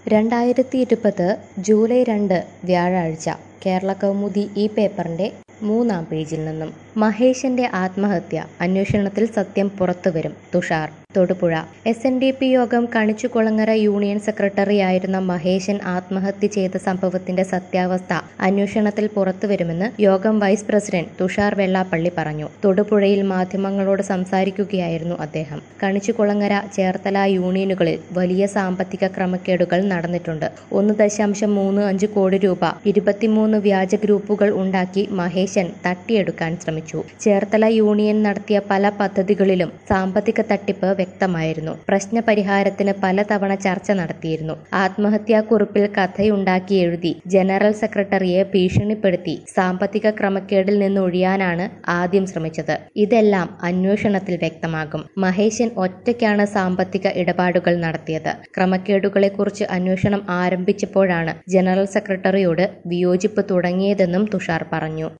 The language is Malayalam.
രണ്ടായിരത്തി ഇരുപത് ജൂലൈ രണ്ട് വ്യാഴാഴ്ച കേരള കൗമുദി ഈ പേപ്പറിന്റെ മൂന്നാം പേജിൽ നിന്നും മഹേഷിന്റെ ആത്മഹത്യ അന്വേഷണത്തിൽ സത്യം പുറത്തുവരും Tushar Thodupuzha S N D P Yogam Kanichukulangara union സെക്രട്ടറിയായിരുന്ന മഹേശൻ ആത്മഹത്യ ചെയ്ത സംഭവത്തിന്റെ സത്യാവസ്ഥ അന്വേഷണത്തിൽ പുറത്തുവരുമെന്ന് യോഗം വൈസ് പ്രസിഡന്റ് തുഷാർ വെള്ളാപ്പള്ളി പറഞ്ഞു തൊടുപുഴയിൽ മാധ്യമങ്ങളോട് സംസാരിക്കുകയായിരുന്നു അദ്ദേഹം കണിച്ചുകുളങ്ങര ചേർത്തല യൂണിയനുകളിൽ വലിയ സാമ്പത്തിക ക്രമക്കേടുകൾ നടന്നിട്ടുണ്ട് ഒന്ന് ദശാംശം മൂന്ന് അഞ്ച് കോടി രൂപ ഇരുപത്തിമൂന്ന് വ്യാജ ഗ്രൂപ്പുകൾ ഉണ്ടാക്കി മഹേശൻ തട്ടിയെടുക്കാൻ ശ്രമിച്ചു ചേർത്തല യൂണിയൻ നടത്തിയ പല പദ്ധതികളിലും സാമ്പത്തിക തട്ടിപ്പ് വ്യക്തമായിരുന്നു പ്രശ്നപരിഹാരത്തിന് പലതവണ ചർച്ച നടത്തിയിരുന്നു ആത്മഹത്യാക്കുറിപ്പിൽ കഥയുണ്ടാക്കി എഴുതി ജനറൽ സെക്രട്ടറിയെ ഭീഷണിപ്പെടുത്തി സാമ്പത്തിക ക്രമക്കേടിൽ നിന്നൊഴിയാനാണ് ആദ്യം ശ്രമിച്ചത് ഇതെല്ലാം അന്വേഷണത്തിൽ വ്യക്തമാകും മഹേശൻ ഒറ്റയ്ക്കാണ് സാമ്പത്തിക ഇടപാടുകൾ നടത്തിയത് ക്രമക്കേടുകളെക്കുറിച്ച് അന്വേഷണം ആരംഭിച്ചപ്പോഴാണ് ജനറൽ സെക്രട്ടറിയോട് വിയോജിപ്പ് തുടങ്ങിയതെന്നും തുഷാർ പറഞ്ഞു